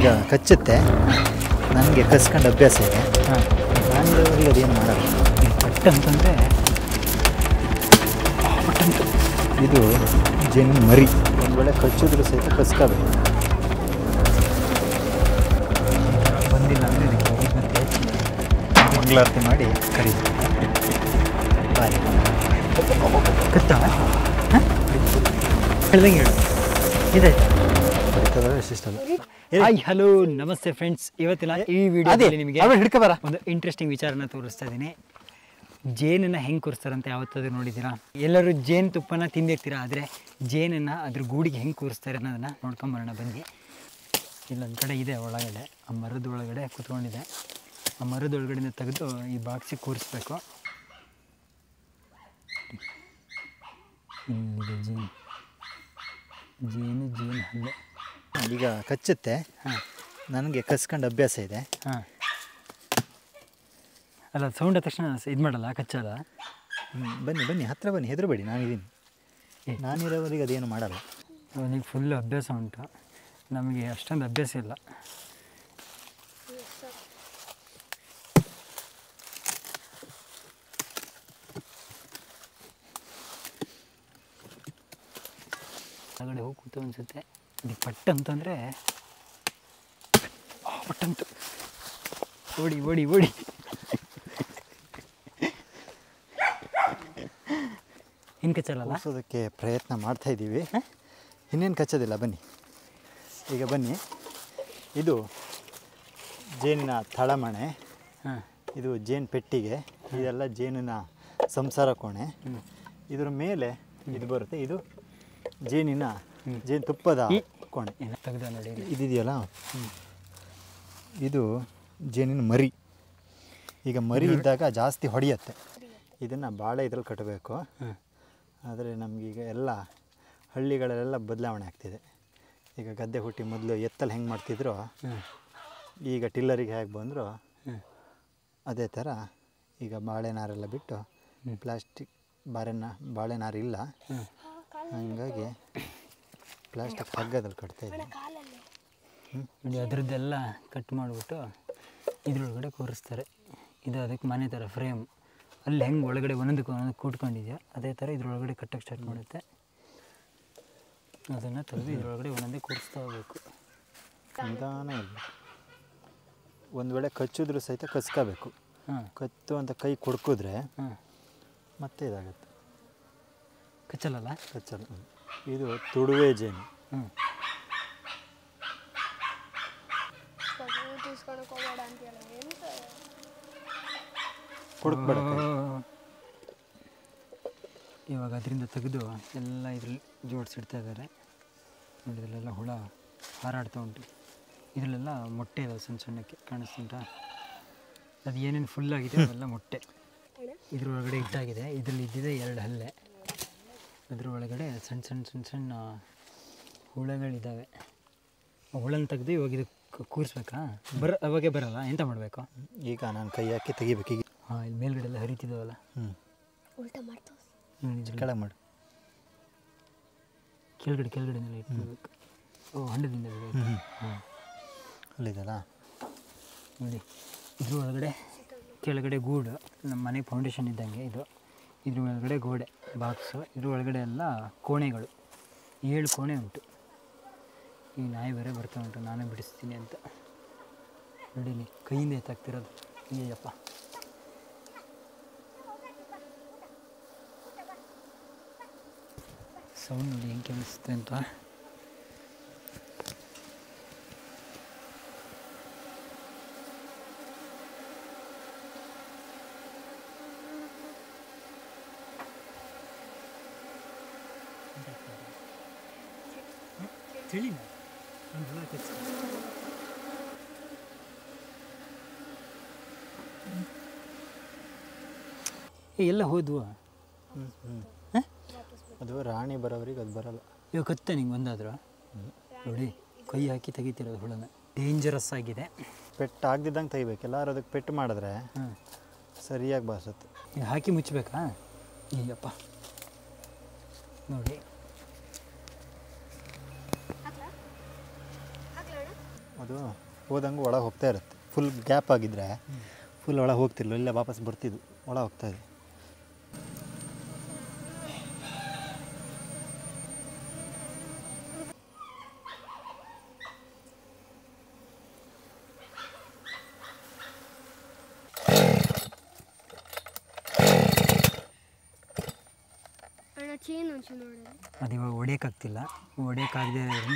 ಈಗ ಕಚ್ಚುತ್ತೆ ನನಗೆ ಕಸ್ಕೊಂಡು ಅಭ್ಯಾಸ ಇದೆ ಹಾಂ ನಾನಿರೋರಿಗೆ ಅದೇನು ಮಾಡಲ್ಲ ಪಟ್ ಅಂತಂದರೆ ಪಟ್ಟಂತ ಇದು ಜೇನು ಮರಿ ಒಂದು ವೇಳೆ ಕಚ್ಚಿದ್ರು ಸಹಿತ ಕಸ್ಕೋಬೇಕು ಬಂದಿಲ್ಲ ಅಂದರೆ ಇದಕ್ಕೆ ಹೋಗಿ ಮತ್ತೆ ಹೆಚ್ಚಿ ಮಂಗಳಾರತಿ ಮಾಡಿ ಕರೀತಾರೆ ಬಾಯ್ ಕತ್ತ ಹೇಳ್ದಂಗೆ ಹೇಳು ಇದಾಯ್ತಾ ಬರೀತದ್ರೆ ವಿಶಿಷ್ಟಲ್ಲ ಹಾಯ್ ಹಲೋ ನಮಸ್ತೆ ಫ್ರೆಂಡ್ಸ್ ಇವತ್ತಿನ ಈ ವಿಡಿಯೋದಲ್ಲಿ ನಿಮಗೆ ಹಿಡ್ಕೊಬಾರ ಒಂದು ಇಂಟ್ರೆಸ್ಟಿಂಗ್ ವಿಚಾರನ ತೋರಿಸ್ತಾ ಇದ್ದೀನಿ ಜೇನನ್ನು ಹೆಂಗೆ ಕೂರಿಸ್ತಾರಂತೆ ಯಾವತ್ತಾದ್ರೂ ನೋಡಿದ್ದೀರಾ ಎಲ್ಲರೂ ಜೇನು ತುಪ್ಪನ ತಿಂದಿರ್ತೀರಾ ಆದರೆ ಜೇನನ್ನು ಅದ್ರ ಗೂಡಿಗೆ ಹೆಂಗೆ ಕೂರಿಸ್ತಾರೆ ಅನ್ನೋದನ್ನು ನೋಡ್ಕೊಂಬರೋಣ ಬನ್ನಿ ಇಲ್ಲೊಂದು ಕಡೆ ಇದೆ ಒಳಗಡೆ ಆ ಮರದ ಒಳಗಡೆ ಕೂತ್ಕೊಂಡಿದೆ ಆ ಮರದ ಒಳಗಡೆಯಿಂದ ತೆಗೆದು ಈ ಬಾಕ್ಸಿಗೆ ಕೂರಿಸ್ಬೇಕು ಇಲ್ಲಿದೆ ಜೇನು ಜೇನು ಜೇನು ಹಲ್ಲೆ ಈಗ ಕಚ್ಚುತ್ತೆ ಹಾಂ ನನಗೆ ಕಸ್ಕೊಂಡು ಅಭ್ಯಾಸ ಇದೆ ಹಾಂ ಅಲ್ಲ ಸೌಂಡ್ ಆದ ತಕ್ಷಣ ಇದು ಮಾಡಲ್ಲ ಕಚ್ಚಲ್ಲ ಹ್ಮ್, ಬನ್ನಿ ಬನ್ನಿ ಹತ್ರ ಬನ್ನಿ ಹೆದರಬೇಡಿ ನಾನಿದ್ದೀನಿ ಏ. ನಾನಿರೋವರಿಗೆ ಅದೇನು ಮಾಡಲ್ಲ ಅವನಿಗೆ ಫುಲ್ ಅಭ್ಯಾಸ ಉಂಟು ನಮಗೆ ಅಷ್ಟೊಂದು ಅಭ್ಯಾಸ ಇಲ್ಲ ಹೊರಗಡೆ ಹೋಗಿ ಕೂತು ಅನಿಸುತ್ತೆ ಇದು ಪಟ್ ಅಂತಂದರೆ ಪಟ್ಟಂತು ಓಡಿ ಓಡಿ ಓಡಿ ಇನ್ನು ಕಚ್ಚಲ್ಲ ಕೂರಿಸೋದಕ್ಕೆ ಪ್ರಯತ್ನ ಮಾಡ್ತಾ ಇದ್ದೀವಿ ಇನ್ನೇನು ಕಚ್ಚೋದಿಲ್ಲ ಬನ್ನಿ ಈಗ ಬನ್ನಿ ಇದು ಜೇನಿನ ತಳಮಣೆ ಹಾಂ ಇದು ಜೇನು ಪೆಟ್ಟಿಗೆ ಇದೆಲ್ಲ ಜೇನಿನ ಸಂಸಾರ ಕೋಣೆ ಇದರ ಮೇಲೆ ಇದು ಬರುತ್ತೆ ಇದು ಜೇನಿನ ಜೇನು ತುಪ್ಪದ ಈ- ಕೋಣೆ ಏನೋ ತೆಗ್ದ ನೋಡಿ ಇಲ್ಲಿ. ಇದಿದೆಯಲ್ಲ ಇದು ಜೇನಿನ ಮರಿ ಈಗ ಮರಿ ಇದ್ದಾಗ ಜಾಸ್ತಿ ಹೊಡೆಯುತ್ತೆ ಇದನ್ನು ಬಾಳೆ ಇದ್ರಲ್ಲಿ ಕಟ್ಟಬೇಕು ಹಾಂ ಆದರೆ ನಮಗೀಗ ಎಲ್ಲ ಹಳ್ಳಿಗಳಲ್ಲೆಲ್ಲ ಬದಲಾವಣೆ ಆಗ್ತಿದೆ ಈಗ ಗದ್ದೆ ಹುಟ್ಟಿ ಮೊದಲು ಎತ್ತಲ್ಲಿ ಹೆಂಗೆ ಮಾಡ್ತಿದ್ರು ಹಾಂ ಈಗ ಟಿಲ್ಲರಿಗೆ ಹೇಗೆ ಬಂದರು ಹಾಂ ಅದೇ ಥರ ಈಗ ಬಾಳೆನಾರೆಲ್ಲ ಬಿಟ್ಟು ಪ್ಲಾಸ್ಟಿಕ್ ಬಾಳೆನ ಬಾಳೆನಾರು ಇಲ್ಲ ಹಾಂ ಹಾಗಾಗಿ ಪ್ಲಾಸ್ಟಿಕ್ ಹಗ್ಗದಲ್ಲಿ ಕಟ್ತಾ ಇದ್ದೀವಿ ನೋಡಿ ಅದರದ್ದೆಲ್ಲ ಕಟ್ ಮಾಡಿಬಿಟ್ಟು ಇದ್ರೊಳಗಡೆ ಕೂರಿಸ್ತಾರೆ ಇದು ಅದಕ್ಕೆ ಮನೆ ಥರ ಫ್ರೇಮ್ ಅಲ್ಲಿ ಹೆಂಗೆ ಒಳಗಡೆ ಒಂದೊಂದಕ್ಕೆ ಒಂದೊಂದು ಕೂಟ್ಕೊಂಡಿದೆಯೋ ಅದೇ ಥರ ಇದ್ರೊಳಗಡೆ ಕಟ್ಟಕ್ಕೆ ಸ್ಟಾರ್ಟ್ ಮಾಡುತ್ತೆ ಅದನ್ನು ತೆಗೆದು ಇದ್ರೊಳಗಡೆ ಒಂದೊಂದೇ ಕೂರಿಸ್ತಾ ಹೋಗ್ಬೇಕು ನಿಧಾನ ಇರಬೇಕು ಒಂದು ವೇಳೆ ಕಚ್ಚಿದ್ರು ಸಹಿತ ಕಸ್ಕೋಬೇಕು ಹಾಂ ಕತ್ತು ಅಂತ ಕೈ ಕೊಡ್ಕಿದ್ರೆ ಹಾಂ ಮತ್ತೆ ಇದಾಗುತ್ತೆ ಕಚ್ಚಲ್ಲಲ್ಲ ಕಚ್ಚಲ್ಲ ಇದು ತುಡುವೆ ಜೇನು ಹ್ಞೂ తీసుకొని పోవాడు అంటే ఎంత ಕೊಡ್ಬೇಡ ಕೈ ಇವಾಗ ಅದರಿಂದ ತೆಗೆದು ಎಲ್ಲ ಇದ್ರಲ್ಲಿ ಜೋಡಿಸಿಡ್ತಾ ಇದ್ದಾರೆ ನೋಡಿ ಇದರಲ್ಲೆಲ್ಲ ಹುಳ ಹಾರಾಡ್ತಾ ಉಂಟು ಇದರಲ್ಲೆಲ್ಲ ಮೊಟ್ಟೆ ಇದಾವೆ ಸಣ್ಣ ಸಣ್ಣಕ್ಕೆ ಕಾಣಿಸ್ತುಂಟಾ ಅದು ಏನೇನು ಫುಲ್ ಆಗಿದೆ ಅವೆಲ್ಲ ಮೊಟ್ಟೆ ಇದ್ರೊಳಗಡೆ ಇಟ್ಟಾಗಿದೆ ಇದರಲ್ಲಿ ಇದ್ದಿದೆ ಎರಡು ಹಲ್ಲೆ ಅದ್ರ ಒಳಗಡೆ ಸಣ್ಣ ಸಣ್ಣ ಸಣ್ಣ ಸಣ್ಣ ಹುಳಗಳಿದ್ದಾವೆ ಆ ಹುಳನ ತೆಗೆದು ಇವಾಗ ಇದು ಕೂರಿಸ್ಬೇಕಾ ಬರ ಅವಾಗೆ ಬರಲ್ಲ ಎಂತ ಮಾಡಬೇಕು ಈಗ ನಾನು ಕೈ ಹಾಕಿ ತೆಗಿಬೇಕು ಈಗ ಹಾಂ ಇಲ್ಲಿ ಮೇಲ್ಗಡೆ ಎಲ್ಲ ಹರಿತಿದ್ದಾವಲ್ಲ ಹ್ಞೂ ಉಲ್ಟಾ ಮಾಡ್ತಾವ ಹ್ಮ್, ಇದ್ರಲ್ಲಿ ಕೆಳಗೆ ಮಾಡು ಕೆಳಗಡೆ ಕೆಳಗಡೆನೆಲ್ಲ ಇಟ್ಕೋಬೇಕು ಓ ಹಂಡದಿಂದ ಹ್ಞೂ ಹ್ಞೂ ಹಾಂ ಅಲ್ಲಿದಲ್ಲ ನೋಡಿ ಇದ್ರ ಒಳಗಡೆ ಕೆಳಗಡೆ ಗೂಡು ನಮ್ಮ ಮನೆ ಫೌಂಡೇಶನ್ ಇದ್ದಂಗೆ ಇದು ಇದ್ರ ಒಳಗಡೆ ಗೋಡೆ ಬಾಕ್ಸು ಇದ್ರ ಒಳಗಡೆ ಎಲ್ಲ ಕೋಣೆಗಳು ಏಳು ಕೋಣೆ ಉಂಟು ಈ ನಾಯಿ ಬೇರೆ ಬರ್ತಾ ಉಂಟು ನಾನೇ ಬಿಡಿಸ್ತೀನಿ ಅಂತ ನೋಡಿ ಇಲ್ಲಿ ಕೈಯಿಂದ ಎತ್ತಾಗ್ತಿರೋದು ಅಯ್ಯಪ್ಪ ಸೌಂಡ್ ನೋಡಿ ಹೆಂಗೆ ಕೇಳಿಸುತ್ತೆ ಅಂತ ತಿಳಿನ ಒಂದು ಹುಳ ಕಚ್ಚಿ ಏ ಎಲ್ಲ ಹೋದ್ವು ಹ್ಞೂ ಹ್ಞೂ ಅದು ರಾಣಿ ಬರೋವ್ರಿಗೆ ಅದು ಬರಲ್ಲ ಇವಾಗ ಕತ್ತೆ ನಿಂಗೆ ಒಂದಾದ್ರು ನೋಡಿ ಕೈ ಹಾಕಿ ತೆಗಿತಿರೋದು ಹುಳನ ಡೇಂಜರಸ್ ಆಗಿದೆ ಪೆಟ್ಟು ಆಗ್ದಿದ್ದಂಗೆ ತೆಗಿಬೇಕು ಎಲ್ಲರೂ ಅದಕ್ಕೆ ಪೆಟ್ಟು ಮಾಡಿದ್ರೆ ಹಾಂ ಸರಿಯಾಗಿ ಬಾಸುತ್ತೆ ಇದು ಹಾಕಿ ಮುಚ್ಚಬೇಕಾ ಅಯ್ಯಪ್ಪ ನೋಡಿ ಅದು ಹೋದಂಗೆ ಒಳಗೆ ಹೋಗ್ತಾ ಇರುತ್ತೆ ಫುಲ್ ಗ್ಯಾಪ್ ಆಗಿದ್ದರೆ ಫುಲ್ ಒಳಗೆ ಹೋಗ್ತಿರ್ಲಿಲ್ಲ ಇಲ್ಲೇ ವಾಪಸ್ ಬರ್ತಿದ್ವು ಒಳಗೆ ಹೋಗ್ತಾ ಇದೆ ಅಣ್ಣ ಚೇನ್ ಒಂಚೂರು ನೋಡೋದು ಅದು ಇವಾಗ ಹೊಡಿಯೋಕ್ಕಾಗ್ತಿಲ್ಲ ಹೊಡಿಯೋಕ್ಕಾಗದೇ ಇರೋದ್ರಿಂದ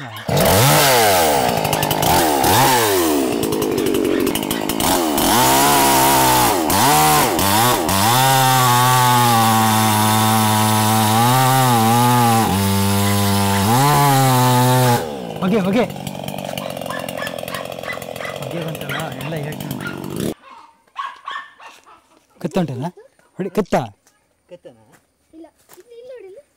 ಹೊಗೆ ಹೊಗೆ ಹೊಗೆ ಬಂತಲ್ಲ ಎಲ್ಲ ಹೇಳ್ತಾನೆ ಕತ್ತ ಉಂಟಲ್ಲ ಹೊಡಿ ಕತ್ತ ಇಲ್ಲ ಇಲ್ಲಿ ಇಲ್ಲಿ ನೋಡಿ ಇಲ್ಲಿ.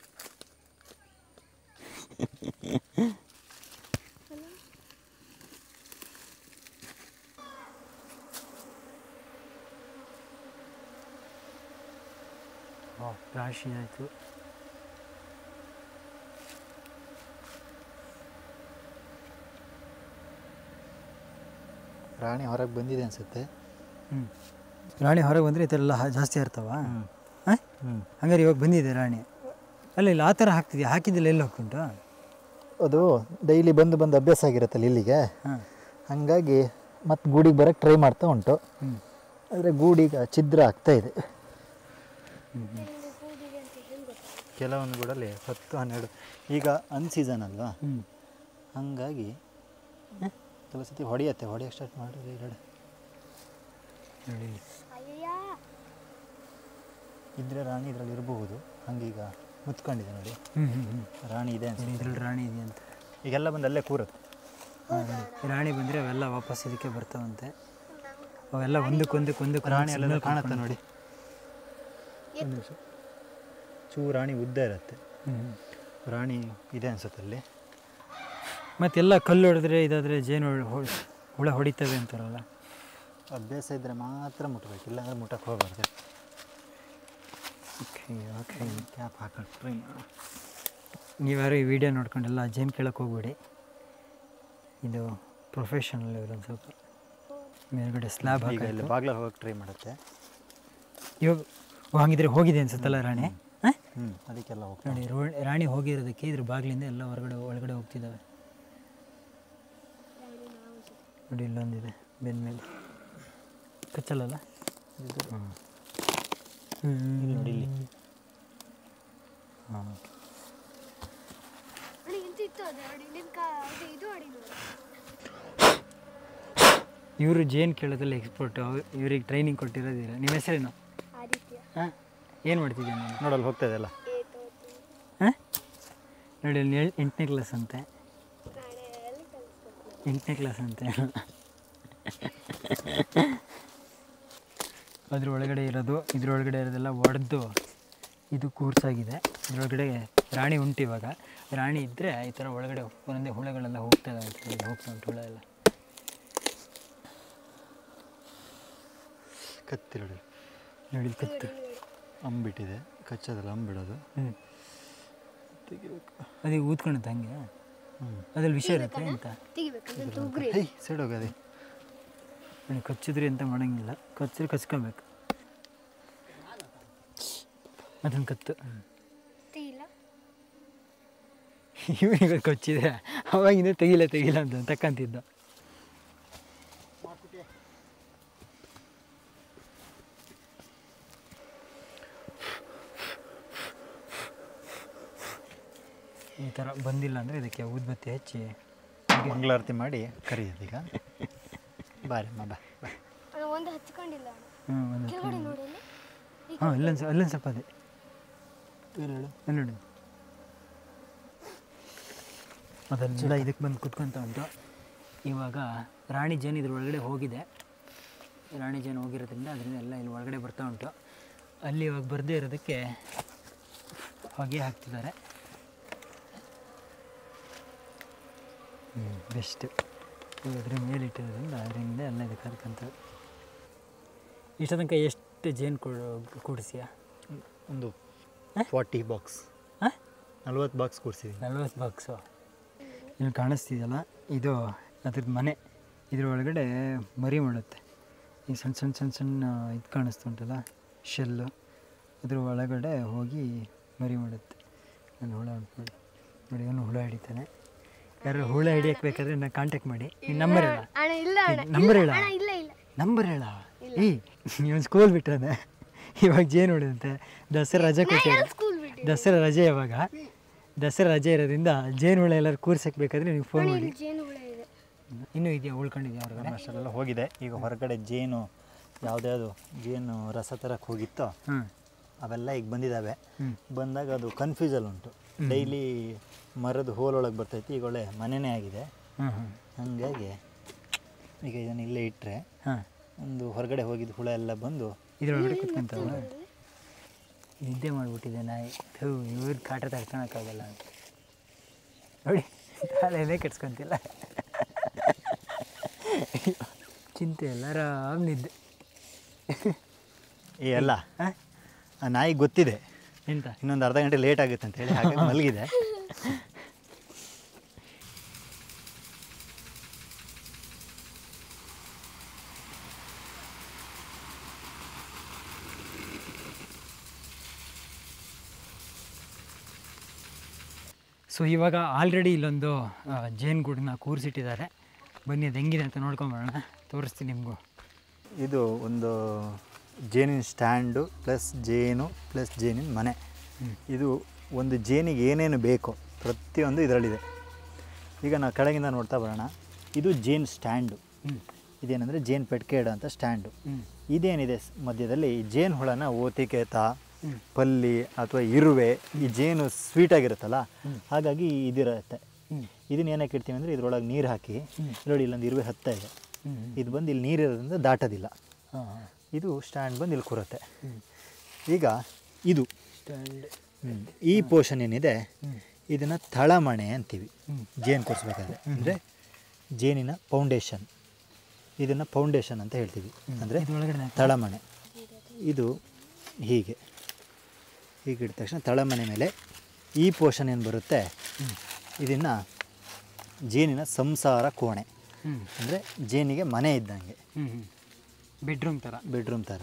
ರಾಶಿ ಆಯಿತು ರಾಣಿ ಹೊರಗೆ ಬಂದಿದೆ ಅನಿಸುತ್ತೆ ಹ್ಞೂ ರಾಣಿ ಹೊರಗೆ ಬಂದರೆ ಈ ಥರ ಎಲ್ಲ ಹಾ- ಜಾಸ್ತಿ ಇರ್ತಾವ ಹ್ಮ್. ಹಾಂ ಹ್ಞೂ ಹಂಗಾರೆ ಇವಾಗ ಬಂದಿದೆ ರಾಣಿ ಅಲ್ಲ ಇಲ್ಲ ಆ ಥರ ಹಾಕ್ತಿದ್ಯಾ ಹಾಕಿದ್ದಿಲ್ಲ ಎಲ್ಲಿ ಹೋಗ್ತುಂಟು ಅದು ಡೈಲಿ ಬಂದು ಬಂದು ಅಭ್ಯಾಸ ಆಗಿರುತ್ತಲ್ಲ ಇಲ್ಲಿಗೆ ಹಾಂ ಹಾಗಾಗಿ ಮತ್ತೆ ಗೂಡಿಗೆ ಬರೋಕ್ಕೆ ಟ್ರೈ ಮಾಡ್ತಾ ಉಂಟು ಹ್ಞೂ ಆದರೆ ಗೂಡಿಗೆ ಛಿದ್ರ ಆಗ್ತಾ ಇದೆ ನಿಮ್ಗೆ ಕೂದಿಗೆ ಅಂತ ಹೆಂಗೆ ಗೊತ್ತಾಗುತ್ತೆ ಕೆಲವೊಂದು ಗೂಡಲ್ಲಿ ಹತ್ತು ಹನ್ನೆರಡು ಈಗ ಅನ್ ಸೀಸನ್ ಅಲ್ವಾ ಹ್ಞೂ ಹಾಗಾಗಿ ಕೆಲವು ಸತಿ ಹೊಡೆಯತ್ತೆ ಹೊಡೆಯೋಕ್ಕೆ ಸ್ಟಾರ್ಟ್ ಮಾಡಿದ್ರೆ ಎರಡು ನೋಡಿ ಅಯ್ಯಯ್ಯ ಇದ್ರೆ ರಾಣಿ ಇದರಲ್ಲಿ ಇರಬಹುದು ಹಂಗೀಗ ಮುತ್ಕೊಂಡಿದೆ ನೋಡಿ ಹ್ಞೂ ಹ್ಞೂ ಹ್ಞೂ ರಾಣಿ ಇದೆ ಅನ್ಸುತ್ತೆ ಇದ್ರಲ್ಲಿ ರಾಣಿ ಇದೆ ಅಂತ ಈಗೆಲ್ಲ ಬಂದು ಅಲ್ಲೇ ಕೂರುತ್ತೆ ಹಾಂ, ನೋಡಿ. ರಾಣಿ ಬಂದರೆ ಅವೆಲ್ಲ ವಾಪಸ್ ಇದಕ್ಕೆ ಬರ್ತಾವಂತೆ ಅವೆಲ್ಲ ಒಂದಕ್ಕೊಂದಕ್ಕೆ ಒಂದಕ್ಕೆ ರಾಣಿ ಅಲ್ಲೆಲ್ಲ ಕಾಣುತ್ತೆ ನೋಡಿ ಒಂದು ನಿಮಿಷ ಚೂ ರಾಣಿ ಉದ್ದ ಇರುತ್ತೆ ಹ್ಞೂ ರಾಣಿ ಇದೆ ಅನ್ಸುತ್ತೆ ಅಲ್ಲಿ ಮತ್ತೆಲ್ಲ ಕಲ್ಲು ಹೊಡೆದ್ರೆ ಇದಾದರೆ ಜೇನು ಹುಳ- ಹುಳ- ಹುಳ ಹೊಡಿತವೆ ಅಂತಾರಲ್ಲ ಅಭ್ಯಾಸ ಇದ್ದರೆ ಮಾತ್ರ ಮುಟ್ಬೇಕು ಇಲ್ಲಾಂದ್ರೆ ಮುಟ್ಟಕ್ಕೆ ಹೋಗ್ಬಾರ್ದು ಓಕೆ ಓಕೆ ಕ್ಯಾಪ್ ಹಾಕೊಂಡು ಟ್ರೈ ಮಾಡು ನೀವ್ಯಾರು ಈ ವಿಡಿಯೋ ನೋಡ್ಕೊಂಡೆಲ್ಲ ಜೇನು ಕೇಳಕ್ಕೆ ಹೋಗ್ಬೇಡಿ ಇದು ಪ್ರೊಫೆಷನಲ್ ಇವ್ರೊಂದು ಸ್ವಲ್ಪ ಮೇಲ್ಗಡೆ ಸ್ಲ್ಯಾಬ್ ಈಗ ಇಲ್ಲಿ ಹಾಕಿ ಬಾಗ್ಲ ಹೋಗಕ್ಕೆ ಟ್ರೈ ಮಾಡುತ್ತೆ ಇವಾಗ ಓ, ಹಂಗಿದ್ರೆ ಹೋಗಿದೆ ಅನ್ಸುತ್ತಲ್ಲ ರಾಣಿ ಹಾಂ ಹ್ಞೂ ಅದಕ್ಕೆಲ್ಲ ಹೋಗ್ತಾ ನೋಡಿ ರೋ ರಾಣಿ ಹೋಗಿರೋದಕ್ಕೆ ಇದ್ರ ಬಾಗಿಲಿಂದ ಎಲ್ಲ ಹೊರಗಡೆ ಒಳಗಡೆ ಹೋಗ್ತಿದ್ದಾವೆ ನೋಡಿ ಇಲ್ಲೊಂದಿದೆ ಬೆನ್ನ ಮೇಲೆ ಕಚ್ಚಲ್ಲಲ್ಲ ಇಲ್ಲಿ ನೋಡಿ ಇಲ್ಲಿ ಹಾಂ ಅಣ್ಣ ಇಂತ ಇತ್ತು ಅದು ನೋಡಿ ನಿನ್ನ ಕಾ ಅದು ಇದು ಅಡಿ ನೋಡಿ ಇವರು ಜೇನು ಕೇಳೋದ್ರಲ್ಲಿ ಎಕ್ಸ್ಪರ್ಟ್ ಇವ್ರಿಗೆ ಟ್ರೈನಿಂಗ್ ಕೊಟ್ಟಿರೋದಿಲ್ಲ ನಿಮ್ಮ ಹೆಸರೇನು ಆದಿತ್ಯ ಹಾಂ ಏನು ಮಾಡ್ತಿದ್ದೆ ನಾನು ನೋಡಲ್ಲಿ ಹೋಗ್ತಾ ಇದೆಲ್ಲ ಏತೋತಿ ಹಾಂ ನೋಡಿ ಅಲ್ಲಿ ಏಳ್- ಎಂಟನೇ ಕ್ಲಾಸ್ ಅಂತೆ ನಾಳೆ ಎಲ್ಲಿ ಕಲಿಸ್ಬೇಕು ಎಂಟನೇ ಕ್ಲಾಸ್ ಅಂತೆ ಅದ್ರ ಒಳಗಡೆ ಇರೋದು ಇದ್ರೊಳಗಡೆ ಇರೋದೆಲ್ಲ ಒಡೆದು ಇದು ಕೂರ್ಸಾಗಿದೆ ಇದ್ರೊಳಗಡೆ ರಾಣಿ ಉಂಟು ಇವಾಗ ರಾಣಿ ಇದ್ದರೆ ಈ ಥರ ಒಳಗಡೆ ಒಂದೊಂದೇ ಹುಳಗಳೆಲ್ಲ ಹೋಗ್ತಾ ಇದಾವೆ ಅಂತ ಹೇಳಿ ಹೋಗ್ತಾ ಉಂಟು ಹುಳ ಎಲ್ಲ ಕತ್ತಿ ನೋಡಿ ನೋಡಿ ಕತ್ತು ಅಂಬಿಟ್ಟಿದೆ ಕಚ್ಚೋದಲ್ಲ ಅಂಬಿಡೋದು ಹ್ಞೂ ತೆಗಿಬೇಕು ಅದೇ ಊದ್ಕೊಳುತ್ತೆ ಹಂಗೆ ಹ್ಞೂ ಅದ್ರಲ್ಲಿ ವಿಷಯ ಇರುತ್ತೆ ಅಂತ ತೆಗಿಬೇಕಂದ್ರೆ ತುಗ್ರಿ ಹೈ ಸೈಡೋಗದೆ ನೋಡಿ ಕಚ್ಚಿದ್ರಿ ಅಂತ ಮಾಡೋಂಗಿಲ್ಲ ಕಚ್ಚಿದ್ರೆ ಕಚ್ಕೊಬೇಕು ಅದನ್ನು ಕತ್ತು ತೆಗಿಲ್ಲ ಇವನಿಗೆ ಕಚ್ಚಿದೆ ಅವಾಗಿಂದ ತೆಗಿಲ್ಲ ತೆಗಿಲ್ಲ ಅಂತ ತಕ್ಕಂತಿದ್ದ ಈ ಥರ ಬಂದಿಲ್ಲ ಅಂದರೆ ಇದಕ್ಕೆ ಊದ್ಬತ್ತಿ ಹಚ್ಚಿ ಮಂಗಳಾರತಿ ಮಾಡಿ ಕರೀತದೆ ಈಗ ಬಾರಿ ಅಮ್ಮ ಬಾ ಬಾ ಅಣ್ಣ ಒಂದು ಹಚ್ಕೊಂಡಿಲ್ಲ ಅಣ್ಣ ಹ್ಞೂ ಒಂದು ಕೆಳಗಡೆ ನೋಡಿ ಅಲ್ಲಿ ಹಾಂ ಇಲ್ಲೊಂದು ಅಲ್ಲೊಂದು ಸ್ವಲ್ಪ ಅದೇ ಹೇಳು ಹೇಳು ಅಲ್ಲಿ ನೋಡಿ ಅದೆಲ್ಲ ಇದಕ್ಕೆ ಬಂದು ಕುತ್ಕೊಂತ ಉಂಟು ಇವಾಗ ರಾಣಿ ಜೇನು ಇದ್ರ ಒಳಗಡೆ ಹೋಗಿದೆ ರಾಣಿ ಜೇನು ಹೋಗಿರೋದ್ರಿಂದ ಅದರಿಂದ ಎಲ್ಲ ಇಲ್ಲಿ ಒಳಗಡೆ ಬರ್ತಾ ಉಂಟು ಅಲ್ಲಿ ಇವಾಗ ಬರದೇ ಇರೋದಕ್ಕೆ ಹೊಗೆ ಹಾಕ್ತಿದ್ದಾರೆ ಬೆಸ್ಟ್ ಅದ್ರ ಮೇಲೆ ಇಟ್ಟಿರೋದ್ರಿಂದ ಅದರಿಂದ ಎಲ್ಲ ಇದಕ್ಕೆ ಹರ್ಕಂತವೆ ಇಷ್ಟ ತನಕ ಎಷ್ಟು ಜೇನು ಕೊಡು ಕೂಡಿಸಿಯಾ ಒಂದು ಫಾರ್ಟಿ ಬಾಕ್ಸ್ ಹಾಂ ನಲ್ವತ್ತು ಬಾಕ್ಸ್ ಕೂರಿಸಿದ್ದೀನಿ ನಲ್ವತ್ತು ಬಾಕ್ಸು ಇಲ್ಲಿ ಕಾಣಿಸ್ತಿದೆಯಲ್ಲ ಇದು ಅದ್ರದ್ದು ಮನೆ ಇದ್ರ ಒಳಗಡೆ ಮರಿ ಮಾಡುತ್ತೆ ಈ ಸಣ್ಣ ಸಣ್ಣ ಸಣ್ಣ ಸಣ್ಣ ಇದು ಕಾಣಿಸ್ತುಂಟಲ್ಲ ಶೆಲ್ಲು ಅದ್ರ ಒಳಗಡೆ ಹೋಗಿ ಮರಿ ಮಾಡುತ್ತೆ ನಾನು ಹುಳ ನೋಡಿ ನೋಡಿ ಅವನು ಹುಳ ಹಿಡಿತಾನೆ ಯಾರು ಹುಳ ಹಿಡಿಯಕ್ಕೆ ಬೇಕಾದ್ರೆ ನಾನು ಕಾಂಟ್ಯಾಕ್ಟ್ ಮಾಡಿ ಈ ನಂಬರ್ ಹೇಳ ಅಣ್ಣ ಇಲ್ಲ ಅಣ್ಣ ನಂಬರ್ ಹೇಳ ಅಣ್ಣ ಇಲ್ಲ ಇಲ್ಲ ನಂಬರ್ ಹೇಳ ಏ ನೀವು ಸ್ಕೂಲ್ ಬಿಟ್ಟದೆ ಇವಾಗ ಜೇನು ಹೊಡೆದಂತೆ ದಸರಾ ರಜೆ ಕೊಟ್ಟಿದ್ದಾರೆ ಸ್ಕೂಲ್ ಬಿಟ್ಟು ದಸರಾ ರಜೆ ಯಾವಾಗ ದಸರಾ ರಜೆ ಇರೋದ್ರಿಂದ ಜೇನು ಹುಳ ಎಲ್ಲರೂ ಕೂರ್ಸಕ್ಕೆ ಬೇಕಾದ್ರೆ ನೀವು ಫೋನ್ ಮಾಡಿ ಇಲ್ಲಿ ಜೇನು ಹುಳ ಇದೆ ಇನ್ನೂ ಇದೆಯಾ ಉಳ್ಕೊಂಡಿದ್ಯಾ ಹೊರಗಡೆ ಅಷ್ಟೆಲ್ಲ ಹೋಗಿದೆ ಈಗ ಹೊರಗಡೆ ಜೇನು ಯಾವುದ್ಯಾವುದು ಜೇನು ರಸ ತರಕ್ಕೆ ಹೋಗಿತ್ತೋ ಹಾಂ ಅವೆಲ್ಲ ಈಗ ಬಂದಿದ್ದಾವೆ ಹ್ಮ್. ಬಂದಾಗ ಅದು ಕನ್ಫ್ಯೂಸಲ್ ಉಂಟು ಡೈಲಿ ಮರದ ಹೋಲೊಳಗೆ ಬರ್ತೈತಿ ಈಗ ಒಳ್ಳೆ ಮನೆನೇ ಆಗಿದೆ ಹಾಂ ಹಾಂ ಹಾಗಾಗಿ ಈಗ ಇದನ್ನು ಇಲ್ಲೇ ಇಟ್ಟರೆ ಹಾಂ ಒಂದು ಹೊರಗಡೆ ಹೋಗಿದ್ದು ಹುಳ ಎಲ್ಲ ಬಂದು ಇದ್ರೊಳಗಡೆ ಕುತ್ಕೊಂತಾವ ನಿದ್ದೆ ಮಾಡಿಬಿಟ್ಟಿದೆ ನಾಯಿ ಥೂ ಇವ್ರ ಕಾಟ ತಡ್ಕೊಳಕ್ಕಾಗಲ್ಲ ಅಂತ ನೋಡಿ ತಲೆಯಲ್ಲೇ ಕೆಡ್ಸ್ಕೊಂತಿಲ್ಲ ಚಿಂತೆ ಇಲ್ಲ ಆರಾಮ್ ನಿದ್ದೆ ಏ ಅಲ್ಲ ಹಾಂ ಆ ನಾಯಿ ಗೊತ್ತಿದೆ ಎಂತ ಇನ್ನೊಂದು ಅರ್ಧ ಗಂಟೆ ಲೇಟ್ ಆಗುತ್ತೆ ಅಂತ ಹೇಳಿ ಹಾಗಾಗಿ ಮಲಗಿದೆ ಸೊ ಇವಾಗ ಆಲ್ರೆಡಿ ಇಲ್ಲೊಂದು ಆ, ಜೇನುಗೂಡನ್ನ ಕೂರಿಸಿಟ್ಟಿದ್ದಾರೆ ಬನ್ನಿ ಅದು ಹೆಂಗಿದೆ ಅಂತ ನೋಡ್ಕೊಂಬರೋಣ ತೋರಿಸ್ತೀನಿ ನಿಮಗೂ ಇದು ಒಂದು ಜೇನಿನ ಸ್ಟ್ಯಾಂಡು ಪ್ಲಸ್ ಜೇನು ಪ್ಲಸ್ ಜೇನಿನ ಮನೆ ಇದು ಒಂದು ಜೇನಿಗೆ ಏನೇನು ಬೇಕೋ ಪ್ರತಿಯೊಂದು ಇದರಲ್ಲಿದೆ ಈಗ ನಾವು ಕೆಳಗಿಂದ ನೋಡ್ತಾ ಬರೋಣ ಇದು ಜೇನ್ ಸ್ಟ್ಯಾಂಡು ಇದೇನೆಂದರೆ ಜೇನು ಪೆಟ್ಕೆ ಇಡೋ ಸ್ಟ್ಯಾಂಡು ಹ್ಮ್. ಇದೇನಿದೆ ಸ್- ಮಧ್ಯದಲ್ಲಿ ಈ ಜೇನು ಹುಳನ ಓತಿಕೆತ ಪಲ್ಲಿ ಅಥವಾ ಇರುವೆ ಈ ಜೇನು ಸ್ವೀಟಾಗಿರುತ್ತಲ್ಲ ಹಾಗಾಗಿ ಇದಿರುತ್ತೆ ಇದನ್ನ ಏನಕ್ಕೆ ಇಡ್ತೀವಿ ಅಂದರೆ ಇದ್ರೊಳಗೆ ನೀರು ಹಾಕಿ ನೋಡಿ ಇಲ್ಲೊಂದು ಇರುವೆ ಹತ್ತಾ ಇದೆ ಇದು ಬಂದು ಇಲ್ಲಿ ನೀರಿರೋದ್ರಿಂದ ದಾಟೋದಿಲ್ಲ ಹಾಂ ಹಾಂ ಇದು ಸ್ಟ್ಯಾಂಡ್ ಬಂದು ಇಲ್ಲಿ ಕೂರುತ್ತೆ ಈಗ ಇದು ಸ್ಟ್ಯಾಂಡ್ ಹ್ಮ್. ಈ ಪೋರ್ಷನ್ ಏನಿದೆ ಇದನ್ನು ತಳಮಣೆ ಅಂತೀವಿ ಜೇನು ಕೊರಿಸ್ಬೇಕಾದ್ರೆ ಅಂದರೆ ಜೇನಿನ ಫೌಂಡೇಶನ್ ಇದನ್ನು ಫೌಂಡೇಶನ್ ಅಂತ ಹೇಳ್ತೀವಿ ಅಂದರೆ ಇದ್ರೊಳಗಡೆ ತಳಮಣೆ ಇದು ಹೀಗೆ ಹೀಗೆ ಇಟ್ಟ ತಕ್ಷಣ ತಳಮನೆ ಮೇಲೆ ಈ ಪೋರ್ಷನ್ ಏನು ಬರುತ್ತೆ ಇದನ್ನು ಜೇನಿನ ಸಂಸಾರ ಕೋಣೆ ಹ್ಞೂ ಅಂದರೆ ಜೇನಿಗೆ ಮನೆ ಇದ್ದಂಗೆ ಹ್ಞೂ ಹ್ಞೂ ಬೆಡ್ರೂಮ್ ಥರ ಬೆಡ್ರೂಮ್ ಥರ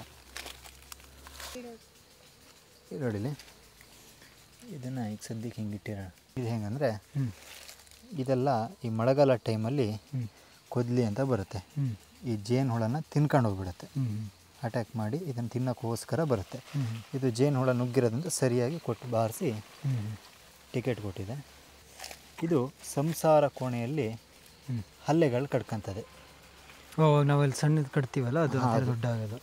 ಇದು ನೋಡಿಲಿ ಇದನ್ನು ಈಗ ಸದ್ಯಕ್ಕೆ ಹಿಂಗೆ ಇಟ್ಟಿರೋಣ ಇದು ಹೆಂಗಂದರೆ ಹ್ಞೂ ಇದೆಲ್ಲ ಈ ಮಳೆಗಾಲ ಟೈಮಲ್ಲಿ ಹ್ಞೂ ಕೊದ್ಲಿ ಅಂತ ಬರುತ್ತೆ ಹ್ಞೂ ಈ ಜೇನು ಹುಳನ ತಿನ್ಕೊಂಡು ಹೋಗ್ಬಿಡುತ್ತೆ ಹ್ಞೂ ಅಟ್ಯಾಕ್ ಮಾಡಿ ಇದನ್ನು ತಿನ್ನೋಕ್ಕೋಸ್ಕರ ಬರುತ್ತೆ ಹ್ಞೂ ಇದು ಜೇನು ಹುಳ ನುಗ್ಗಿರೋದ್ರಿಂದ ಸರಿಯಾಗಿ ಕೊಟ್ಟು ಬಾರಿಸಿ ಹ್ಞೂ ಟಿಕೆಟ್ ಕೊಟ್ಟಿದೆ ಇದು ಸಂಸಾರ ಕೋಣೆಯಲ್ಲಿ ಹ್ಞೂ ಹಲ್ಲೆಗಳು ಕಡ್ಕೊಂತದೆ ಓ ನಾವಲ್ಲಿ ಸಣ್ಣದು ಕಟ್ತೀವಲ್ಲ ಅದು ಹಾ, ಆ ಥರ ಅದು. ದೊಡ್ಡ ಆಗೋದು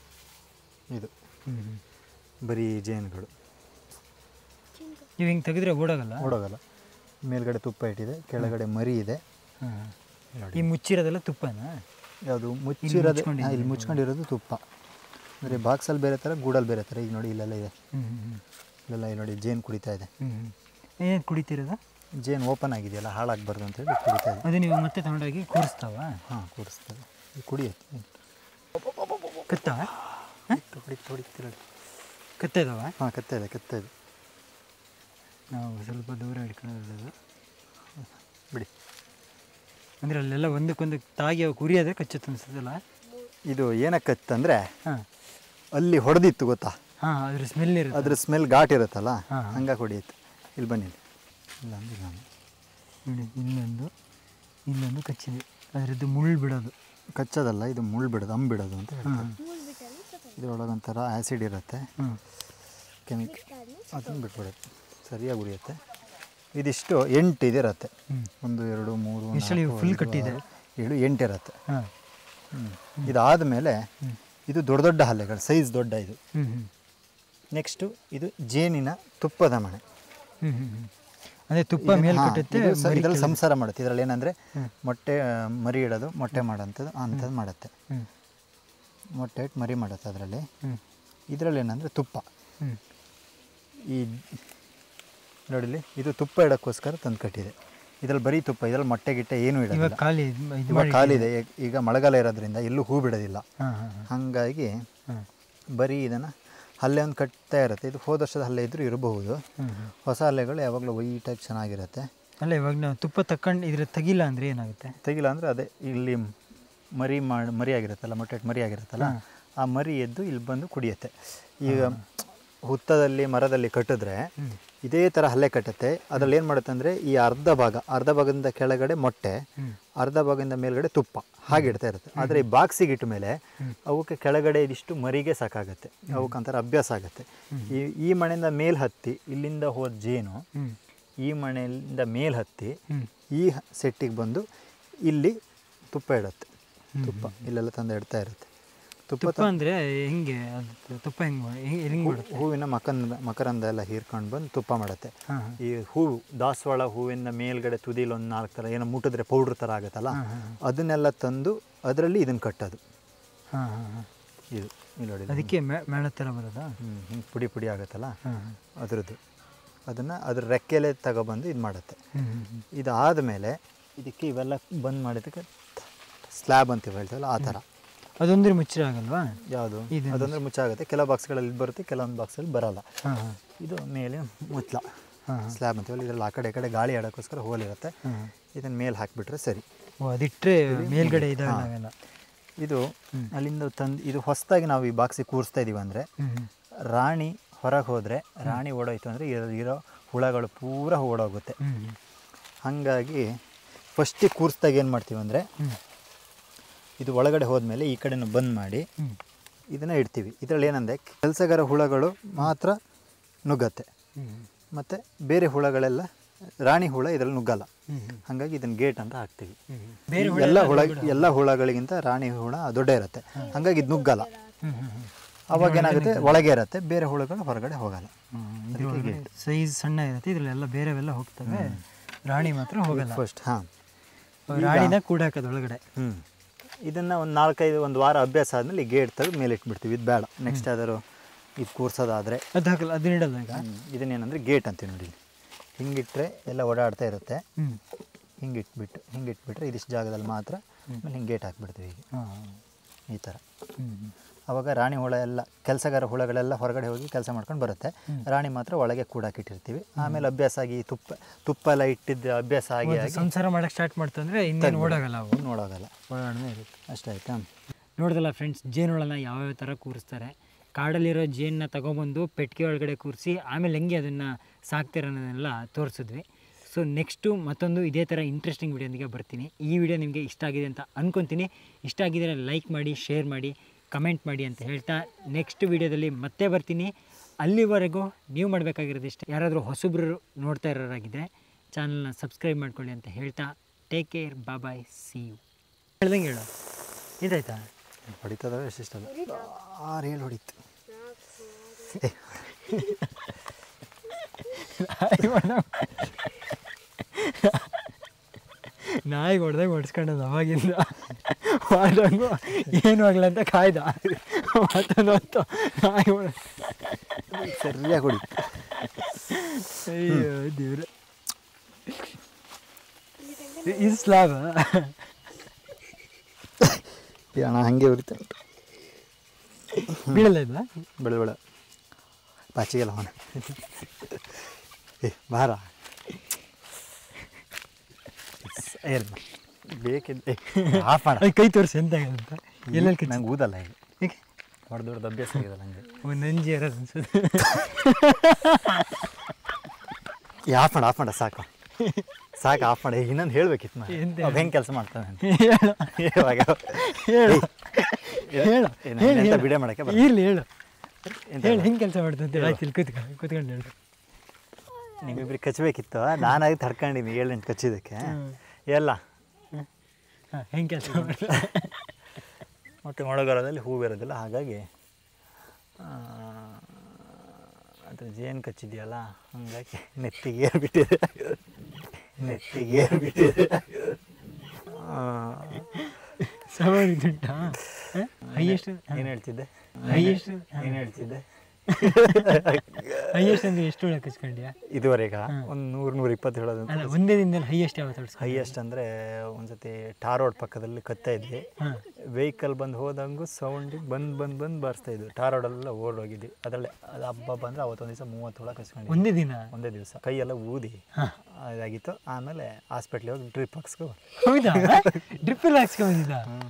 ಇದು ಹ್ಞೂ ಹ್ಞೂ ಬರೀ ಜೇನುಗಳು ನೀವು ಹಿಂಗೆ ತೆಗೆದ್ರೆ ಓಡೋಗಲ್ಲ ಓಡೋಗಲ್ಲ ಮೇಲ್ಗಡೆ ತುಪ್ಪ ಇಟ್ಟಿದೆ ಕೆಳಗಡೆ ಮರಿ ಇದೆ ಹಾಂ ನೋಡಿ ಈ ಮುಚ್ಚಿರೋದೆಲ್ಲ ತುಪ್ಪನಾ ಯಾವುದು ಮುಚ್ಚಿರೋದು ಮುಚ್ಕೊಂಡಿದೆ. ಹಾ, ಇಲ್ಲಿ ಮುಚ್ಕೊಂಡಿರೋದು ತುಪ್ಪ ಅಂದರೆ ಬಾಕ್ಸಲ್ಲಿ ಬೇರೆ ಥರ ಗೂಡಲ್ಲಿ ಬೇರೆ ಥರ ಈಗ ನೋಡಿ ಇಲ್ಲೆಲ್ಲ ಇದೆ ಹ್ಞೂ ಹ್ಞೂ ಇಲ್ಲೆಲ್ಲ ಇಲ್ಲಿ ನೋಡಿ ಜೇನು ಕುಡಿತಾ ಇದೆ ಹ್ಞೂ ಹ್ಞೂ ಏನು ಕುಡಿತಿರೋದು ಜೇನು ಓಪನ್ ಆಗಿದೆಯಲ್ಲ ಹಾಳಾಗಬಾರ್ದು ಅಂತೇಳಿ ಕುಡಿತಾ ಇದೆ ಅದು ನೀವು ಮತ್ತೆ ತಗೊಂಡೋಗಿ ಕೂರಿಸ್ತಾವ ಹಾಂ ಕೂಡಿಸ್ತದೆ ಇದು ಕುಡಿಯುತ್ತೆ ಕತ್ತ ಹೊಡಿ ಹೊಡಿತಿರೋದು ಕತ್ತೆ ಇದಾವ ಹಾಂ ಕತ್ತೆ ಇದೆ ಕತ್ತೆ ಇದೆ ನಾವು ಸ್ವಲ್ಪ ದೂರ ಹಿಡ್ಕೊಳ್ಳೋದು ಬಿಡಿ ಅಂದರೆ ಅಲ್ಲೆಲ್ಲ ಒಂದಕ್ಕೊಂದು ತಾಗಿ ಅವು ಕುರಿಯೋದೇ ಕಚ್ಚುತ್ತೆ ಅನ್ಸುತ್ತಲ್ಲ ಇದು ಏನಕ್ಕೆ ಕತ್ತಂದರೆ ಹಾಂ ಅಲ್ಲಿ ಹೊಡೆದಿತ್ತು ಗೊತ್ತಾ ಹಾಂ ಅದ್ರ ಸ್ಮೆಲ್ ಇರುತ್ತೆ ಅದ್ರ ಸ್ಮೆಲ್ ಘಾಟ್ ಇರುತ್ತಲ್ಲ ಹಾ, ಹಾ. ಹಂಗಾಗಿ ಹೊಡಿಯುತ್ತೆ ಇಲ್ಲಿ ಬನ್ನಿ ಇಲ್ಲಿ. ಇಲ್ಲ ಅಂದ್ರೆ ನಾನು ನೋಡಿ ಇನ್ನೊಂದು ಇಲ್ಲೊಂದು ಕಚ್ಚಿದೆ ಅದರದ್ದು ಮುಳ್ಳು ಬಿಡೋದು ಕಚ್ಚೋದಲ್ಲ ಇದು ಮುಳ್ಳು ಬಿಡೋದು ಅಂಬ್ ಬಿಡೋದು ಅಂತ ಹೇಳ್ತಾರೆ ಹಾಂ ಇದ್ರೊಳಗೆ ಒಂಥರ ಆ್ಯಸಿಡ್ ಇರುತ್ತೆ ಹಾಂ ಕೆಮಿಕ್ ಅದನ್ನು ಬಿಟ್ಬಿಡುತ್ತೆ ಸರಿಯಾಗಿ ಉರಿಯುತ್ತೆ ಇದಿಷ್ಟು ಎಂಟು ಇದಿರುತ್ತೆ ಹ್ಞೂ ಒಂದು ಎರಡು ಮೂರು ಎಷ್ಟಲ್ಲಿ ನಾಲ್ಕು, full ಐದು, ಕಟ್ಟಿದೆ? ಆರು, ಏಳು ಎಂಟು ಇರುತ್ತೆ ಹಾಂ ಇದಾದ ಮೇಲೆ ಇದು ದೊಡ್ಡ ದೊಡ್ಡ ಹಲ್ಲೆಗಳು ಸೈಜ್ ದೊಡ್ಡ ಇದು ಹ್ಞೂ ಹ್ಞೂ ನೆಕ್ಸ್ಟು ಇದು ಜೇನಿನ ತುಪ್ಪದ ಮಣೆ ಹ್ಞೂ ಹ್ಞೂ ಹ್ಞೂ ಅದೇ ತುಪ್ಪ ಇದು- ಮೇಲೆ ಹಾ, ಕಟ್ಟುತ್ತೆ ಇದು ಸ- ಮರಿ ಇದ್ರಲ್ಲಿ ಕೆಳಗೆ- ಸಂಸಾರ ಮಾಡುತ್ತೆ ಇದರಲ್ಲಿ ಏನಂದರೆ ಮೊಟ್ಟೆ ಆ, ಮರಿ ಇಡೋದು ಮೊಟ್ಟೆ ಮಾಡೋಂಥದ್ದು ಅಂಥದ್ದು ಮಾಡುತ್ತೆ ಹ್ಞೂ ಮೊಟ್ಟೆ ಇಟ್ಟು ಮರಿ ಮಾಡುತ್ತೆ ಅದರಲ್ಲಿ ಹ್ಞೂ ಇದರಲ್ಲಿ ಏನಂದರೆ ತುಪ್ಪ ಹ್ಞೂ ಈ ನೋಡಿಲಿ ಇದು ತುಪ್ಪ ಇಡೋಕ್ಕೋಸ್ಕರ ತಂದು ಕಟ್ಟಿದೆ ಇದ್ರಲ್ಲಿ ಬರೀ ತುಪ್ಪ ಇದ್ರಲ್ಲಿ ಮೊಟ್ಟೆ ಗಿಟ್ಟೆ ಏನೂ ಇವಾಗ ಇಡೋದಿಲ್ಲ ಖಾಲಿ ಇದ್- ಇದು ಇವಾಗ ಮಾಡಿ ಖಾಲಿ ಇದೆ ಈಗ- ಈಗ ಮಳೆಗಾಲ ಇರೋದ್ರಿಂದ ಎಲ್ಲೂ ಹೂ ಬಿಡೋದಿಲ್ಲ ಹಾಂ ಹಾಂ ಹಾಂ ಹಾಗಾಗಿ ಹಾಂ ಬರೀ ಇದನ್ನು ಹಲ್ಲೆ ಒಂದು ಕಟ್ತಾ ಇರುತ್ತೆ ಇದು ಹೋದ ವರ್ಷದ ಹಲ್ಲೆ ಇದ್ರೂ ಇರಬಹುದು ಹ್ಞೂ ಹ್ಞೂ ಹೊಸ ಹಲ್ಲೆಗಳು ಯಾವಾಗಲೂ ವೈಟಾಗಿ ಚೆನ್ನಾಗಿರುತ್ತೆ ಅಲ್ಲ ಇವಾಗ ನಾವು ತುಪ್ಪ ತಕೊಂಡು ಇದ್ರ ತೆಗಿಲ್ಲ ಅಂದರೆ ಏನಾಗುತ್ತೆ ತೆಗಿಲ್ಲ ಅಂದರೆ ಅದೇ ಇಲ್ಲಿ ಮರಿ ಮಾಡಿ ಮರಿ ಆಗಿರುತ್ತಲ್ಲ ಮೊಟ್ಟೆ ಮರಿ ಆಗಿರುತ್ತಲ್ಲ ಆ ಮರಿ ಎದ್ದು ಇಲ್ಲಿ ಬಂದು ಕುಡಿಯುತ್ತೆ ಈಗ ಹುತ್ತದಲ್ಲಿ ಮರದಲ್ಲಿ ಕಟ್ಟಿದ್ರೆ ಇದೇ ಥರ ಹಲ್ಲೆ ಕಟ್ಟುತ್ತೆ ಅದ್ರಲ್ಲಿ ಏನು ಮಾಡುತ್ತೆ ಅಂದರೆ ಈ ಅರ್ಧ ಭಾಗ ಅರ್ಧ ಭಾಗದಿಂದ ಕೆಳಗಡೆ ಮೊಟ್ಟೆ ಅರ್ಧ ಭಾಗದಿಂದ ಮೇಲ್ಗಡೆ ತುಪ್ಪ ಹಾಗೆ ಇಡ್ತಾ ಇರುತ್ತೆ ಆದರೆ ಈ ಬಾಕ್ಸಿಗೆ ಇಟ್ಟ ಮೇಲೆ ಅವಕ್ಕೆ ಕೆಳಗಡೆ ಇದಿಷ್ಟು ಮರಿಗೆ ಸಾಕಾಗುತ್ತೆ ಅವಕ್ಕಂತರ ಅಭ್ಯಾಸ ಆಗುತ್ತೆ ಈ ಈ ಮನೆಯಿಂದ ಮೇಲ್ ಹತ್ತಿ ಇಲ್ಲಿಂದ ಹೋದ ಜೇನು ಹ್ಮ್. ಈ ಮನೆಯಿಂದ ಮೇಲ್ ಹತ್ತಿ ಈ ಸೆಟ್ಟಿಗೆ ಬಂದು ಇಲ್ಲಿ ತುಪ್ಪ ಇಡುತ್ತೆ ತುಪ್ಪ ಇಲ್ಲೆಲ್ಲ ತಂದು ಇಡ್ತಾ ಇರುತ್ತೆ ತುಪ್ಪ ತುಪ್ಪ ಅಂದರೆ ಹೆಂಗೆ ಅದು ತುಪ್ಪ ಹೆಂಗೆ ಮಾಡಿ ಹೆಂಗೆ ಮಾಡುತ್ತೆ ಹೂವಿನ ಮಕರಂದ ಮಕರಂದ ಎಲ್ಲ ಹೀರ್ಕೊಂಡು ಬಂದು ತುಪ್ಪ ಮಾಡುತ್ತೆ ಹಾಂ ಹಾಂ ಈ ಹೂವು ದಾಸವಾಳ ಹೂವಿನ ಮೇಲ್ಗಡೆ ತುದಿಲಿ ಒಂದು ನಾಲ್ಕು ಥರ ಏನೋ ಮುಟ್ಟಿದ್ರೆ ಪೌಡ್ರ್ ಥರ ಆಗುತ್ತಲ್ಲ ಅದನ್ನೆಲ್ಲ ತಂದು ಅದರಲ್ಲಿ ಇದನ್ನು ಕಟ್ಟೋದು ಹಾಂ ಹಾಂ ಹಾಂ ಇದು ಇಲ್ಲಿ ನೋಡಿ ಅದಕ್ಕೆ ಮೇ ಮೇಳ ಥರ ಬರೋದಾ ಹ್ಞೂ ಹಿಂಗೆ ಪುಡಿ ಪುಡಿ ಆಗುತ್ತಲ್ಲ ಹಾಂ ಹಾಂ ಅದರದ್ದು ಅದನ್ನು ಅದ್ರ ರೆಕ್ಕೆಲೆ ತಗೊಬಂದು ಇದು ಮಾಡುತ್ತೆ ಹ್ಞೂ ಹ್ಞೂ ಇದಾದ ಮೇಲೆ ಇದಕ್ಕೆ ಇವೆಲ್ಲ ಬಂದ್ ಮಾಡಿದ್ದಕ್ಕೆ ಸ್ಲ್ಯಾಬ್ ಅಂತೀವಿ ಹೇಳ್ತೀವಲ್ಲ ಆ ಥರ ಅದೊಂದ್ರೆ ಮುಚ್ಚರ ಆಗಲ್ವಾ ಯಾವುದು ಇದು ಅದಂದ್ರೆ ಮುಚ್ಚಾಗುತ್ತೆ ಕೆಲವು ಬಾಕ್ಸ್ಗಳಲ್ಲಿ ಇದು ಬರುತ್ತೆ ಕೆಲವೊಂದು ಬಾಕ್ಸಲ್ಲಿ ಬರಲ್ಲ ಹಾಂ ಹಾಂ ಇದು ಮೇಲೆ ಮುಚ್ಚಲ ಹಾಂ ಸ್ಲ್ಯಾಬ್ ಅಂತೀವಲ್ಲ ಇದರಲ್ಲಿ ಆ ಕಡೆ ಈ ಕಡೆ ಗಾಳಿ ಆಡೋಕ್ಕೋಸ್ಕರ ಹೋಲ್ ಇರುತ್ತೆ ಹಾಂ ಇದನ್ನ ಮೇಲೆ ಹಾಕಿಬಿಟ್ರೆ ಸರಿ ಓ ಅದಿಟ್ಟರೆ ಮೇಲ್ಗಡೆ ಇದಾಗಲ್ಲ ಇದು ಅಲ್ಲಿಂದ ತಂದು ಇದು ಹೊಸದಾಗಿ ನಾವು ಈ ಬಾಕ್ಸಿಗೆ ಕೂರಿಸ್ತಾ ಇದೀವಿ ಅಂದರೆ ಹ್ಞೂ ಹ್ಞೂ ರಾಣಿ ಹೊರಗೆ ಹೋದರೆ ರಾಣಿ ಓಡೋಯ್ತು ಅಂದರೆ ಇರೋ ಇರೋ ಹುಳಗಳು ಪೂರ ಓಡೋಗುತ್ತೆ ಹ್ಞೂ ಹ್ಞೂ ಹಾಗಾಗಿ ಫಸ್ಟಿಗೆ ಕೂರಿಸ್ದಾಗ ಏನು ಮಾಡ್ತೀವಿ ಅಂದರೆ ಹ್ಞೂ ಇದು ಒಳಗಡೆ ಹೋದ್ಮೇಲೆ ಈ ಕಡೆನೂ ಬಂದ್ ಮಾಡಿ ಹ್ಞೂ ಇದನ್ನು ಇಡ್ತೀವಿ ಇದರಲ್ಲಿ ಏನಂದರೆ ಕೆಲಸಗಾರ ಹುಳಗಳು ಮಾತ್ರ ನುಗ್ಗತ್ತೆ ಹ್ಞೂ ಮತ್ತು ಬೇರೆ ಹುಳಗಳೆಲ್ಲ ರಾಣಿ ಹುಳ ಇದರಲ್ಲಿ ನುಗ್ಗಲ್ಲ ಹ್ಞೂ ಹ್ಞೂ ಹಾಗಾಗಿ ಇದನ್ನು ಗೇಟ್ ಅಂತ ಹಾಕ್ತೀವಿ ಹ್ಞೂ ಬೇರೆ ಈ ಎಲ್ಲ ಹುಳ ಎಲ್ಲ ಹುಳಗಳಿಗಿಂತ ರಾಣಿ ಹುಳ ದೊಡ್ಡ ಇರುತ್ತೆ ಹಾಗಾಗಿ ಇದು ನುಗ್ಗಲ್ಲ ಹ್ಞೂ ಹ್ಞೂ ಹ್ಞೂ ಅವಾಗ ಏನಾಗುತ್ತೆ ಒಳಗೆ ಇರುತ್ತೆ ಬೇರೆ ಹುಳುಗಳು ಹೊರಗಡೆ ಹೋಗಲ್ಲ ಅದಕ್ಕೆ ಗೇಟ್ ಸೈಜ್ ಸಣ್ಣ ಇರುತ್ತೆ ಇದರಲ್ಲೆಲ್ಲ ಬೇರೆವೆಲ್ಲ ಹೋಗ್ತವೆ ರಾಣಿ ಮಾತ್ರ ಹೋಗಲ್ಲ ಫಸ್ಟ್ ಹಾಂ ರಾಣಿನ ಕೂಡ ಹಾಕೋದು ಒಳಗಡೆ ಹ್ಞೂ ಇದನ್ನು ಒಂದು ನಾಲ್ಕೈದು ಒಂದು ವಾರ ಅಭ್ಯಾಸ ಆದಮೇಲೆ ಈ ಗೇಟ್ ತೆಗೆದು ಮೇಲೆ ಇಟ್ಬಿಡ್ತೀವಿ ಇದು ಬೇಡ ನೆಕ್ಸ್ಟ್ ಯಾವ್ದಾದ್ರು ಇದು ಕೂರ್ಸೋದಾದರೆ ಅದು ಹಾಕಲ್ಲ ಅದನ್ನ ಇಡಲ್ಲ ಈಗ ಇದನ್ನೇನಂದರೆ ಗೇಟ್ ಅಂತೀವಿ ನೋಡಿ ಹಿಂಗಿಟ್ರೆ ಎಲ್ಲ ಓಡಾಡ್ತಾ ಇರುತ್ತೆ ಹ್ಞೂ ಹಿಂಗೆ ಇಟ್ಬಿಟ್ಟು ಹಿಂಗೆ ಇಟ್ಬಿಟ್ರೆ ಇದಿಷ್ಟು ಜಾಗದಲ್ಲಿ ಮಾತ್ರ ಆಮೇಲೆ ಹಿಂಗೆ ಗೇಟ್ ಹಾಕ್ಬಿಡ್ತೀವಿ ಹೀಗೆ ಹಾಂ ಈ ಥರ ಹ್ಞೂ ಅವಾಗ ರಾಣಿ ಹುಳ ಎಲ್ಲ ಕೆಲಸಗಾರ ಹುಳಗಳೆಲ್ಲ ಹೊರಗಡೆ ಹೋಗಿ ಕೆಲಸ ಮಾಡ್ಕೊಂಡು ಬರುತ್ತೆ ರಾಣಿ ಮಾತ್ರ ಒಳಗೆ ಕೂಡಾಕಿಟ್ಟಿರ್ತೀವಿ ಆಮೇಲೆ ಅಭ್ಯಾಸ ಆಗಿ ತುಪ್ಪ ತುಪ್ಪ ಎಲ್ಲ ಇಟ್ಟಿದ್ದ ಅಭ್ಯಾಸ ಆಗಿ ಆಗಿ ಸಂಸಾರ ಮಾಡಕ್ಕೆ ಸ್ಟಾರ್ಟ್ ಮಾಡ್ತಂದ್ರೆ ಇನ್ನೇನು ಓಡಾಗಲ್ಲ ಅವು ನೋಡೋಗಲ್ಲ ಓಡಾಡನೇ ಇರುತ್ತೆ ಅಷ್ಟೇ ಆಯ್ತಾ ನೋಡ್ದಲ್ಲ ಫ್ರೆಂಡ್ಸ್ ಜೇನುಳನ ಯಾವ್ಯಾವ ಥರ ಕೂರಿಸ್ತಾರೆ ಕಾಡಲ್ಲಿರೋ ಜೇನನ್ನ ತಗೊಬಂದು ಪೆಟ್ಟಿಗೆ ಒಳಗಡೆ ಕೂರಿಸಿ ಆಮೇಲೆ ಹೆಂಗೆ ಅದನ್ನು ಸಾಕ್ತಾರೆ ಅನ್ನೋದನ್ನೆಲ್ಲ ತೋರಿಸಿದ್ವಿ ಸೊ ನೆಕ್ಸ್ಟು ಮತ್ತೊಂದು ಇದೇ ಥರ ಇಂಟ್ರೆಸ್ಟಿಂಗ್ ವಿಡಿಯೋದಿಗೆ ಬರ್ತೀನಿ ಈ ವಿಡಿಯೋ ನಿಮಗೆ ಇಷ್ಟ ಆಗಿದೆ ಅಂತ ಅನ್ಕೊತೀನಿ ಇಷ್ಟ ಆಗಿದರೆ ಲೈಕ್ ಮಾಡಿ ಶೇರ್ ಮಾಡಿ ಕಮೆಂಟ್ ಮಾಡಿ ಅಂತ ಹೇಳ್ತಾ ನೆಕ್ಸ್ಟ್ ವಿಡಿಯೋದಲ್ಲಿ ಮತ್ತೆ ಬರ್ತೀನಿ ಅಲ್ಲಿವರೆಗೂ ನೀವು ಮಾಡಬೇಕಾಗಿರೋದು ಇಷ್ಟ ಯಾರಾದರೂ ಹೊಸಬ್ರು ನೋಡ್ತಾ ಇರೋರಾಗಿದ್ದರೆ ಚಾನಲ್ನ ಸಬ್ಸ್ಕ್ರೈಬ್ ಮಾಡ್ಕೊಳ್ಳಿ ಅಂತ ಹೇಳ್ತಾ take care bye see you ಹೇಳ್ದಂಗೆ ಹೇಳು ಇದಾಯ್ತಾ ಹೊಡಿತದವ ಎಷ್ಟಿಷ್ಟಲ್ಲ ಆರು ಏಳು ಹೊಡಿತು ಏ, ನಾಯಿಗೆ ಹೊಡೆದಾಗ ಹೊಡ್ಸ್ಕೊಂಡದ್ದು ಅವಾಗಿಂದ ಮಾಡ್ದಂಗು ಏನು ಆಗಲ್ಲ ಅಂತ ಕಾಯ್ದ ಮತ್ತೊಂದು ಹೊತ್ತು ನಾಯಿ ಹೊಡ ಸರಿಯಾಗಿ ಹೊಡಿತು ಅಯ್ಯೋ ದೇವ್ರೆ ಇದು ಸ್ಲಾಬ್ ಈ ಹಣ ಹಾಗೆ ಹೊಡಿತು ಬೀಳಲ್ಲ ಇದು ಬೆಳೆ ಬೆಳೆ ಪಾಚಿಗೆಲ್ಲ ಅವನ ಏ ಬಾರ ಏನು ಬೇಕಿದ್ದೆ ಆಫ್ ಮಾಡ ಅದು ಕೈ ತೋರಿಸಿ ಎಂತ ಅಂತ ಎಲ್ಲೆಲ್ಲಿ ಕಿಚ್ಚ ನಂಗೆ ಊದಲ್ಲ ಈಗ ಏಕೆ ಹೊಡೆದು ಹೊಡೆದು ಅಭ್ಯಾಸ ಆಗಿದೆ ನಂಗೆ ಒಂದು ನಂಜಿ ಇರೋದು ಅನ್ಸುತ್ತೆ ಈ ಆಫ್ ಮಾಡ ಆಫ್ ಮಾಡ ಸಾಕು ಸಾಕು ಆಫ್ ಮಾಡಿ ಇನ್ನೊಂದು ಹೇಳ್ಬೇಕಿತ್ತು ನಾನು ಎಂತ ಅವ್ ಹೆಂಗೆ ಕೆಲಸ ಮಾಡ್ತಾನೆ ಅಂತ. ಹೇಳು ಇವಾಗ ಹೇಳು ಏ, ಹೇಳು ಏ, ನಾನು ಹೇಳು ಎಂತ ಹೇಳು. ವಿಡಿಯೋ ಮಾಡಕ್ಕೆ ಬರಲ್ಲ. ಇರ್ಲಿ ಹೇಳು ಎಂತ ಹೇಳು ಹೆಂಗೆ ಕೆಲಸ ಮಾಡ್ತಂತೆ ಆಯ್ತು ಇಲ್ಲಿ ಕೂತ್ಕೊ ಕೂತ್ಕೊಂಡು ಹೇಳು ನಿಮ್ಮಿಬ್ರಿಗೆ ಕಚ್ಚಬೇಕಿತ್ತು ನಾನಾಗಿ ತಡ್ಕೊಂಡಿನಿ ಏಳೆಂಟು ಕಚ್ಚಿದ್ದಕ್ಕೆ ಎಲ್ಲ ಹಾಂ ಹೆಂಗೆ ಕೆಲಸ ಮಾಡ್ತಾರೆ ಮತ್ತು ಮೊಳಗಾಲದಲ್ಲಿ ಹೂ ಬರೋದಿಲ್ಲ ಹಾಗಾಗಿ ಆ, ಅದು ಜೇನು ಕಚ್ಚಿದೆಯಲ್ಲ ಹಾಗಾಗಿ ನೆತ್ತಿಗೆ ಏರ್ಬಿಟ್ಟಿದೆ ನೆತ್ತಿಗೆ ಏರ್ಬಿಟ್ಟಿದೆ ಆ, ಸವಾರಿ ದುಡ್ಡಾ ಹೈಯೆಸ್ಟ್ ಏನು ಹೇಳ್ತಿದ್ದೆ ಹೈಯೆಸ್ಟ್ ಏನು ಹೇಳ್ತಿದ್ದೆ ಹೈಯೆಸ್ಟ್ ಅಂದ್ರೆ ಎಷ್ಟು ಒಳಗೆ ಕಚ್ಕೊಂಡ್ಯಾ ಇದುವರೆಗೆ ಒಂದು ನೂರು ನೂರ ಇಪ್ಪತ್ತು ಹೇಳೋದು ಅಲ್ಲ ಒಂದೇ ದಿನದಲ್ಲಿ ಹೈಯೆಸ್ಟ್ ಯಾವತ್ತು ಹೊಡ್ಸ್ಕೊಂಡ್ ಹೈಯೆಸ್ಟ್ ಅಂದರೆ ಒಂದ್ಸತಿ ಟಾರ್ ರೋಡ್ ಪಕ್ಕದಲ್ಲಿ ಕತ್ತಾ ಇದ್ವಿ ಹಾಂ ವೆಹಿಕಲ್ ಬಂದು ಹೋದಂಗೂ ಸೌಂಡಿಗೆ ಬಂದು ಬಂದು ಬಂದು ಬಾರಿಸ್ತಾ ಇದ್ವಿ ಟಾರ್ ರೋಡೆಲ್ಲ ಓಡೋಗಿದ್ವಿ ಅದರಲ್ಲೇ ಅದು ಹಬ್ಬ ಬಂದರೆ ಅವತ್ತೊಂದು ದಿವಸ ಮೂವತ್ತು ಹುಳ ಕಸ್ಕೊಂಡಿದ್ವಿ ಒಂದೇ ದಿನ ಒಂದೇ ದಿವಸ ಕೈಯೆಲ್ಲ ಊದಿ ಹಾಂ ಅದಾಗಿತ್ತು ಆಮೇಲೆ ಹಾಸ್ಪಿಟ್ಲಿಗೆ ಹೋಗಿ ಡ್ರಿಪ್ ಹಾಕ್ಸ್ಕೊ ಹೌದಾ ಡ್ರಿಪ್ಪಲ್ಲಿ ಹಾಕ್ಸ್ಕೊಂಡಿದ್ದ